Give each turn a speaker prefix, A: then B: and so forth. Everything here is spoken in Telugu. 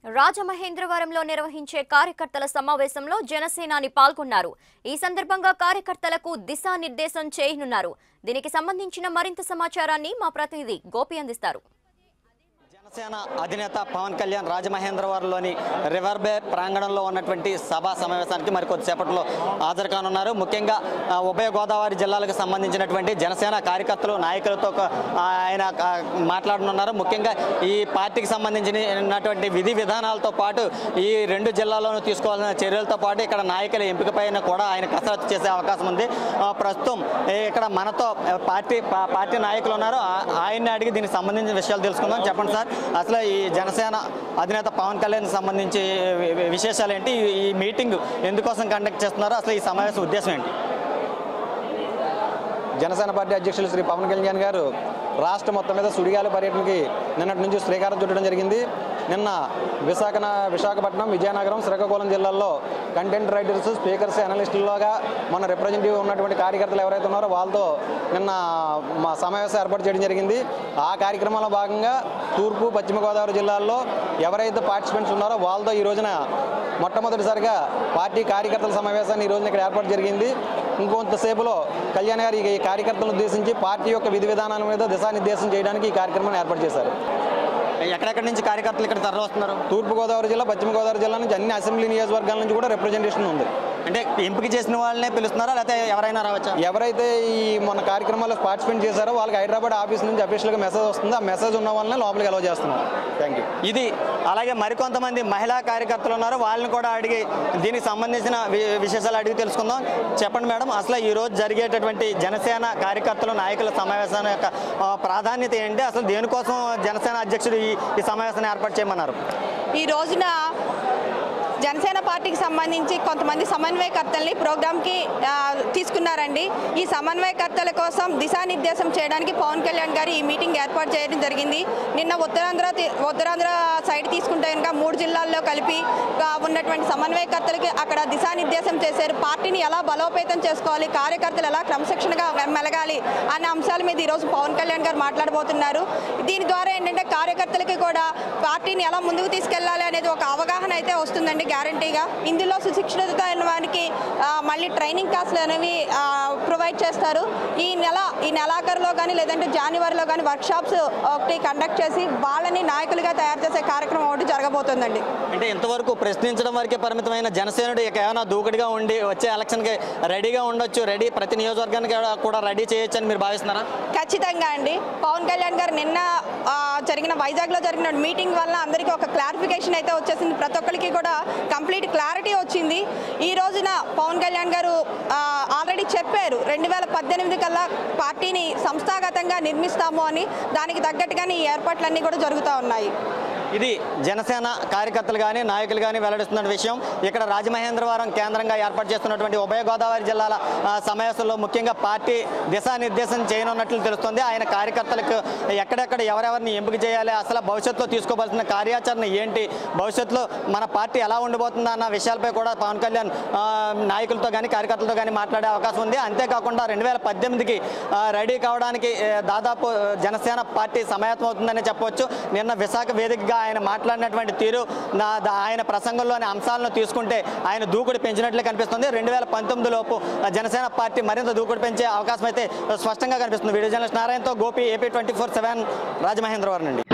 A: రాజమహేంద్రవరంలో నిర్వహించే కార్యకర్తల సమావేశంలో జనసేనాని పాల్గొన్నారు ఈ సందర్భంగా కార్యకర్తలకు దిశానిర్దేశం చేయనున్నారు దీనికి సంబంధించిన మరింత సమాచారాన్ని మా ప్రతినిధి గోపి అందిస్తారు
B: జనసేన అధినేత పవన్ కళ్యాణ్ రాజమహేంద్రవరంలోని రివర్ బే ప్రాంగణంలో ఉన్నటువంటి సభా సమావేశానికి మరి కొద్దిసేపట్లో హాజరు కానున్నారు ముఖ్యంగా ఆ, ఉభయ గోదావరి జిల్లాలకు సంబంధించినటువంటి జనసేన కార్యకర్తలు నాయకులతో ఒక, ఆ, ఆయన ఆ, మాట్లాడనున్నారు ముఖ్యంగా ఈ పార్టీకి సంబంధించినటువంటి విధి విధానాలతో పాటు ఈ రెండు జిల్లాల్లోనూ తీసుకోవాల్సిన చర్యలతో పాటు ఇక్కడ నాయకుల ఎంపిక పైన కూడా ఆయన కసరత్తు చేసే అవకాశం ఉంది ఆ, ప్రస్తుతం ఏ, ఇక్కడ మనతో ఆ, పార్టీ పా- పార్టీ నాయకులు ఉన్నారు ఆ- ఆయన్ని అడిగి దీనికి సంబంధించిన విషయాలు తెలుసుకుందాం చెప్పండి సార్ అసలు ఈ జనసేన అధినేత పవన్ కళ్యాణ్ సంబంధించి వి- వి- విశేషాలు ఏంటి ఈ- ఈ మీటింగ్ ఎందుకోసం కండక్ట్ చేస్తున్నారు అసలు ఈ సమావేశం ఉద్దేశం ఏంటి
C: జనసేన పార్టీ అధ్యక్షులు శ్రీ పవన్ కళ్యాణ్ గారు రాష్ట్ర మొత్తం మీద సుడిగాలి పర్యటనకి నిన్నటి నుంచి శ్రీకారం చుట్టడం జరిగింది నిన్న విశాఖన విశాఖపట్నం విజయనగరం శ్రీకాకుళం జిల్లాల్లో కంటెంట్ రైటర్స్ స్పీకర్స్ అనలిస్టుల్లోగా మన రిప్రజెంటేటివ్ ఉన్నటువంటి కార్యకర్తలు ఎవరైతే ఉన్నారో వాళ్ళతో నిన్న మా సమావేశం ఏర్పాటు చేయడం జరిగింది ఆ కార్యక్రమంలో భాగంగా తూర్పు పశ్చిమ గోదావరి జిల్లాల్లో ఎవరైతే పార్టిసిపెంట్స్ ఉన్నారో వాళ్ళతో ఈ రోజున మొట్టమొదటిసారిగా పార్టీ కార్యకర్తల సమావేశాన్ని ఈ రోజున ఇక్కడ ఏర్పాటు జరిగింది ఇంకొంతసేపులో కళ్యాణ్ గారు ఈ కార్యకర్తలను ఉద్దేశించి పార్టీ యొక్క విధి విధానాల మీద దిశానిర్దేశం చేయడానికి ఈ కార్యక్రమాన్ని ఏర్పాటు చేశారు
B: ఎక్కడెక్కడి నుంచి కార్యకర్తలు ఇక్కడ తరలి వస్తున్నారు
C: తూర్పు గోదావరి జిల్లా పశ్చిమ గోదావరి జిల్లా నుంచి అన్ని అసెంబ్లీ నియోజకవర్గాల నుంచి కూడా రిప్రజెంటేషన్ ఉంది
B: అంటే ఎంపిక చేసిన వాళ్ళనే పిలుస్తున్నారా లేకపోతే ఎవరైనా రావచ్చా
C: ఎవరైతే ఈ మన కార్యక్రమాల్లో పార్టిసిపేట్ చేశారో వాళ్ళకి హైదరాబాద్ ఆఫీస్ నుంచి అఫీషియల్గా మెసేజ్ వస్తుంది ఆ మెసేజ్ ఉన్న వాళ్ళని లోపలికి అలౌ చేస్తున్నాం థ్యాంక్ యూ
B: ఇది అలాగే మరికొంతమంది మహిళా కార్యకర్తలు ఉన్నారు వాళ్ళని కూడా అడిగి దీనికి సంబంధించిన వి- విశేషాలు అడిగి తెలుసుకుందాం చెప్పండి మేడం అసలు ఈ రోజు జరిగేటటువంటి జనసేన కార్యకర్తలు నాయకుల సమావేశం యొక్క ఆ, ప్రాధాన్యత ఏంటి అసలు దేనికోసం జనసేన అధ్యక్షుడు ఈ ఈ సమావేశాన్ని ఏర్పాటు చేయమన్నారు
D: ఈ రోజున జనసేన పార్టీకి సంబంధించి కొంతమంది సమన్వయకర్తల్ని ప్రోగ్రామ్కి ఆ, తీసుకున్నారండి ఈ సమన్వయకర్తల కోసం దిశానిర్దేశం చేయడానికి పవన్ కళ్యాణ్ గారు ఈ మీటింగ్ ఏర్పాటు చేయడం జరిగింది నిన్న ఉత్తరాంధ్ర తి- ఉత్తరాంధ్ర సైడ్ తీసుకుంటే కనుక మూడు జిల్లాల్లో కలిపి ఆ, ఉన్నటువంటి సమన్వయకర్తలకి అక్కడ దిశానిర్దేశం చేశారు పార్టీని ఎలా బలోపేతం చేసుకోవాలి కార్యకర్తలు ఎలా క్రమశిక్షణగా మెలగాలి అనే అంశాల మీద ఈరోజు పవన్ కళ్యాణ్ గారు మాట్లాడబోతున్నారు దీని ద్వారా ఏంటంటే కార్యకర్తలకి కూడా పార్టీని ఎలా ముందుకు తీసుకెళ్లాలి అనేది ఒక అవగాహన అయితే వస్తుందండి గ్యారంటీగా ఇందులో సుశిక్షిత అయిన వారికి ఆ, మళ్ళీ ట్రైనింగ్ క్లాసులు అనేవి ప్రొవైడ్ చేస్తారు ఈ నెల ఈ నెలాఖరులో కానీ లేదంటే జనవరిలో కానీ వర్క్షాప్స్ ఒకటి కండక్ట్ చేసి వాళ్ళని నాయకులుగా తయారు చేసే కార్యక్రమం ఒకటి జరగబోతుందండి
B: అంటే ఇంతవరకు ప్రశ్నించడం వరకే పరిమితమైన జనసేనుడు ఇక ఏమైనా దూకుడుగా ఉండి వచ్చే ఎలక్షన్కి రెడీగా ఉండొచ్చు రెడీ ప్రతి నియోజకవర్గానికి కూడా రెడీ చేయొచ్చు అని మీరు భావిస్తున్నారా
D: ఖచ్చితంగా అండి పవన్ కళ్యాణ్ గారు నిన్న ఆ, జరిగిన వైజాగ్లో జరిగిన మీటింగ్ వల్ల అందరికీ ఒక క్లారిఫికేషన్ అయితే వచ్చేసింది ప్రతి ఒక్కరికి కూడా కంప్లీట్ క్లారిటీ వచ్చింది ఈ రోజున పవన్ కళ్యాణ్ గారు ఆల్రెడీ చెప్పారు రెండు వేల పద్దెనిమిది కల్లా పార్టీని సంస్థాగతంగా నిర్మిస్తాము అని దానికి తగ్గట్టుగానే ఈ ఏర్పాట్లన్నీ కూడా జరుగుతూ ఉన్నాయి
B: ఇది జనసేన కార్యకర్తలు కానీ నాయకులు కానీ వెల్లడిస్తున్న విషయం ఇక్కడ రాజమహేంద్రవరం కేంద్రంగా ఏర్పాటు చేస్తున్నటువంటి ఉభయ గోదావరి జిల్లాల ఆ, సమావేశంలో ముఖ్యంగా పార్టీ దిశానిర్దేశం చేయనున్నట్లు తెలుస్తుంది ఆయన కార్యకర్తలకు ఎక్కడెక్కడ ఎవరెవరిని ఎంపిక చేయాలి అసలు భవిష్యత్తులో తీసుకోవాల్సిన కార్యాచరణ ఏంటి భవిష్యత్తులో మన పార్టీ ఎలా ఉండబోతుందా అన్న విషయాలపై కూడా పవన్ కళ్యాణ్ ఆ, నాయకులతో కానీ కార్యకర్తలతో కానీ మాట్లాడే అవకాశం ఉంది అంతేకాకుండా రెండు వేల పద్దెనిమిదికి రెడీ కావడానికి ఏ, దాదాపు ఆ, జనసేన పార్టీ సమాయత్తం అవుతుందని చెప్పవచ్చు నిన్న విశాఖ వేదికగా ఆయన మాట్లాడినటువంటి తీరు నా దా- ఆయన ప్రసంగంలోని అంశాలను తీసుకుంటే ఆయన దూకుడు పెంచినట్లే కనిపిస్తుంది రెండు వేల పంతొమ్మిది లోపు ఆ, జనసేన పార్టీ మరింత దూకుడు పెంచే అవకాశం అయితే స్పష్టంగా కనిపిస్తుంది వీడియో జర్నలిస్ట్ నారాయణతో Gopi AP twenty four seven Rajamahendravaram నుండి